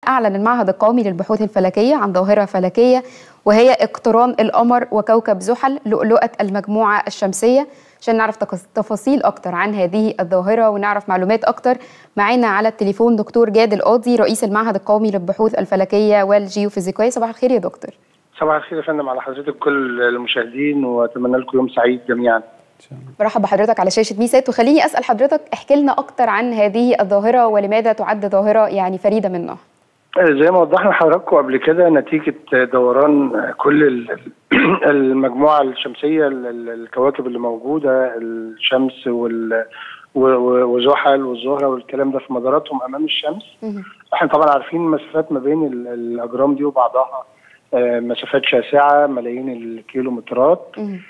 أعلن المعهد القومي للبحوث الفلكية عن ظاهرة فلكية وهي اقتران القمر وكوكب زحل لؤلؤة المجموعة الشمسية عشان نعرف تفاصيل أكتر عن هذه الظاهرة ونعرف معلومات أكتر معانا على التليفون دكتور جاد القاضي رئيس المعهد القومي للبحوث الفلكية والجيوفيزيقية صباح الخير يا دكتور صباح الخير يا فندم على حضرتك كل المشاهدين واتمنى لكم يوم سعيد جميعا برحب بحضرتك على شاشه ميسات وخليني اسال حضرتك احكي لنا اكتر عن هذه الظاهره ولماذا تعد ظاهره يعني فريده من نوعها زي ما وضحنا لحضراتكم قبل كده نتيجه دوران كل المجموعه الشمسيه الكواكب اللي موجوده الشمس وال وزحل والزهره والكلام ده في مداراتهم امام الشمس احنا طبعا عارفين المسافات ما بين الاجرام دي وبعضها مسافات شاسعه ملايين الكيلومترات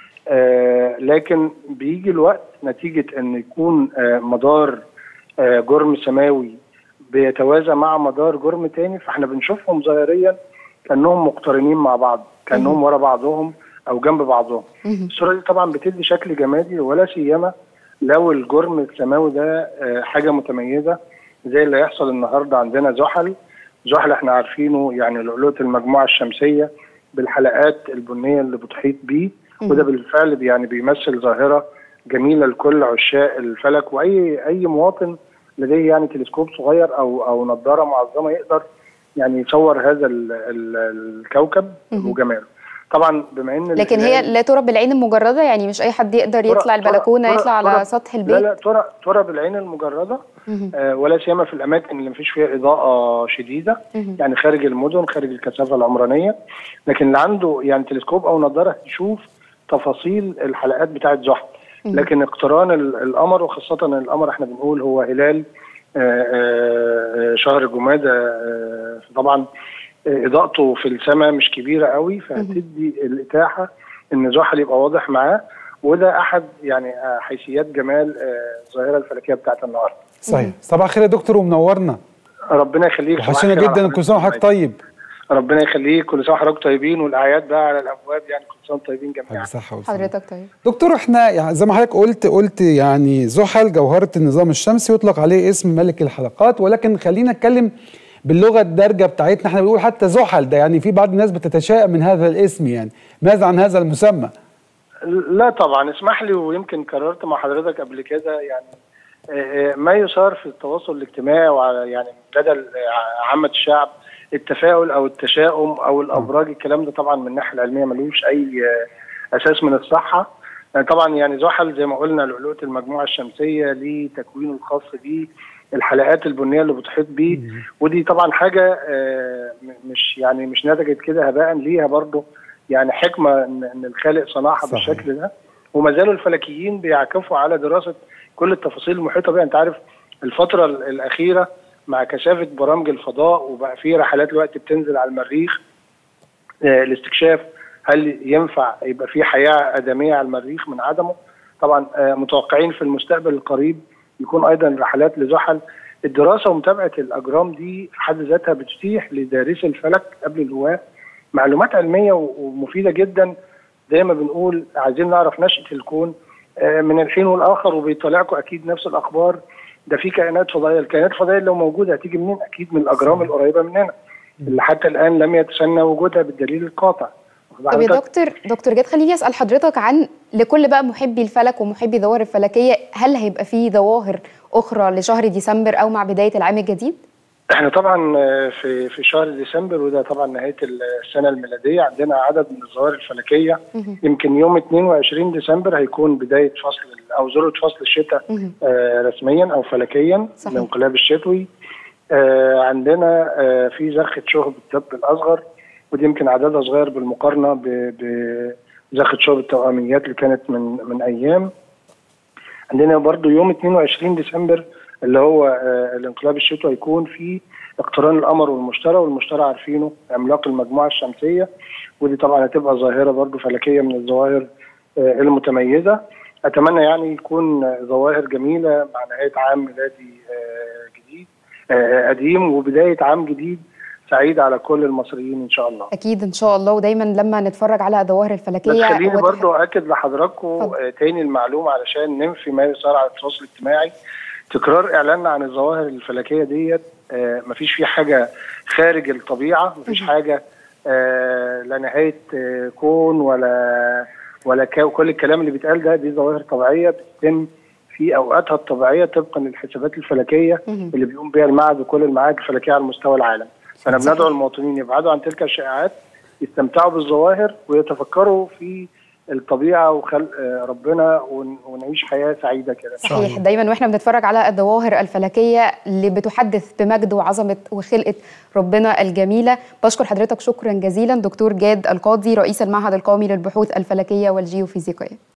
آه لكن بيجي الوقت نتيجة أن يكون آه مدار آه جرم سماوي بيتوازى مع مدار جرم تاني فاحنا بنشوفهم ظاهريا كأنهم مقترنين مع بعض كأنهم ورا بعضهم أو جنب بعضهم الصورة دي طبعا بتدي شكل جمالي ولا سيما لو الجرم السماوي ده حاجة متميزة زي اللي هيحصل النهاردة عندنا زحل زحل احنا عارفينه يعني لؤلؤة المجموعة الشمسية بالحلقات البنية اللي بتحيط بيه وده بالفعل يعني بيمثل ظاهره جميله لكل عشاق الفلك واي اي مواطن لديه يعني تلسكوب صغير او او نظاره معظمه يقدر يعني يصور هذا ال ال الكوكب وجماله. طبعا بما ان لكن هي لا ترى بالعين المجرده يعني مش اي حد يقدر يطلع البلكونه يطلع على سطح البيت لا لا ترى ترى بالعين المجرده آه ولا سيما في الاماكن اللي مفيش فيها اضاءه شديده يعني خارج المدن خارج الكثافه العمرانيه لكن اللي عنده يعني تلسكوب او نظاره يشوف تفاصيل الحلقات بتاعه زحل لكن اقتران القمر وخاصه ان القمر احنا بنقول هو هلال آآ آآ شهر جمادى طبعا اضاءته في السماء مش كبيره قوي فهتدي الاتاحه ان زحل يبقى واضح معاه وده احد يعني حيثيات جمال الظاهره الفلكيه بتاعت النهارده. صحيح صباح الخير يا دكتور ومنورنا. ربنا يخليك وحشنا جدا كل سنه وحضرتك طيب. ربنا يخليك كل سنه وحضرتك طيبين والاعياد بقى على الابواب يعني كل سنه طيبين جميعا صحه حضرتك طيب دكتور احنا يعني زي ما حضرتك قلت قلت يعني زحل جوهره النظام الشمسي يطلق عليه اسم ملك الحلقات ولكن خلينا نتكلم باللغه الدارجه بتاعتنا احنا بنقول حتى زحل ده يعني في بعض الناس بتتشائم من هذا الاسم يعني ماذا عن هذا المسمى؟ لا طبعا اسمح لي ويمكن كررت مع حضرتك قبل كده يعني ما يثار في التواصل الاجتماعي وعلى يعني لدى عامه الشعب التفاؤل او التشاؤم او الابراج الكلام ده طبعا من الناحيه العلميه ملوش اي اساس من الصحه طبعا يعني زحل زي ما قلنا لؤلؤه المجموعه الشمسيه ليه تكوينه الخاص بيه الحلقات البنيه اللي بتحيط بيه ودي طبعا حاجه مش يعني مش نتجت كده هباء ليها برضه يعني حكمه ان الخالق صنعها بالشكل ده وما زالوا الفلكيين بيعكفوا على دراسه كل التفاصيل المحيطه بها انت عارف الفتره الاخيره مع كثافه برامج الفضاء وبقى في رحلات دلوقتي بتنزل على المريخ آه الاستكشاف هل ينفع يبقى في حياه ادميه على المريخ من عدمه؟ طبعا آه متوقعين في المستقبل القريب يكون ايضا رحلات لزحل الدراسه ومتابعه الاجرام دي في حد ذاتها بتتيح لدارسي الفلك قبل الهواه معلومات علميه ومفيده جدا زي ما بنقول عايزين نعرف نشاه الكون آه من الحين والاخر وبيطلعكم اكيد نفس الاخبار ده في كائنات فضائيه، الكائنات الفضائيه لو موجوده هتيجي منين؟ اكيد من الاجرام القريبه مننا اللي حتى الان لم يتسنى وجودها بالدليل القاطع. طب يا دكتور دكتور جاد خليني اسال حضرتك عن لكل بقى محبي الفلك ومحبي الظواهر الفلكيه هل هيبقى في ظواهر اخرى لشهر ديسمبر او مع بدايه العام الجديد؟ احنا طبعا في في شهر ديسمبر وده طبعا نهايه السنه الميلاديه عندنا عدد من الظواهر الفلكيه يمكن يوم 22 ديسمبر هيكون بدايه فصل او ذروه فصل الشتاء آه رسميا او فلكيا صحيح. الانقلاب الشتوي آه عندنا آه في زخه شهب الدب الاصغر ودي يمكن عددها صغير بالمقارنه بزخه شهب التوأميات اللي كانت من من ايام عندنا برضو يوم 22 ديسمبر اللي هو آه الانقلاب الشتوي هيكون في اقتران القمر والمشتري والمشتري عارفينه عملاق المجموعه الشمسيه ودي طبعا هتبقى ظاهره برضو فلكيه من الظواهر آه المتميزه اتمنى يعني يكون ظواهر جميله مع نهايه عام ميلادي آه جديد قديم وبدايه عام جديد سعيد على كل المصريين ان شاء الله اكيد ان شاء الله ودايما لما نتفرج على ظواهر الفلكيه بس خليني وتح... برضو اكد لحضراتكم تاني المعلومه علشان ننفي ما يصار على التواصل الاجتماعي تكرار اعلاننا عن الظواهر الفلكيه ديت آه مفيش فيه حاجه خارج الطبيعه مفيش حاجه آه لا نهايه آه كون ولا ولا كل الكلام اللي بيتقال ده دي ظواهر طبيعيه بتتم في اوقاتها الطبيعيه طبقا للحسابات الفلكيه اللي بيقوم بها المعهد وكل المعاهد الفلكيه على مستوى العالم فانا بندعو المواطنين يبعدوا عن تلك الشائعات يستمتعوا بالظواهر ويتفكروا في الطبيعه وخلق ربنا ونعيش حياه سعيده كده صحيح دايما واحنا بنتفرج على الظواهر الفلكيه اللي بتحدث بمجد وعظمه وخلقه ربنا الجميله بشكر حضرتك شكرا جزيلا دكتور جاد القاضي رئيس المعهد القومي للبحوث الفلكيه والجيوفيزيقيه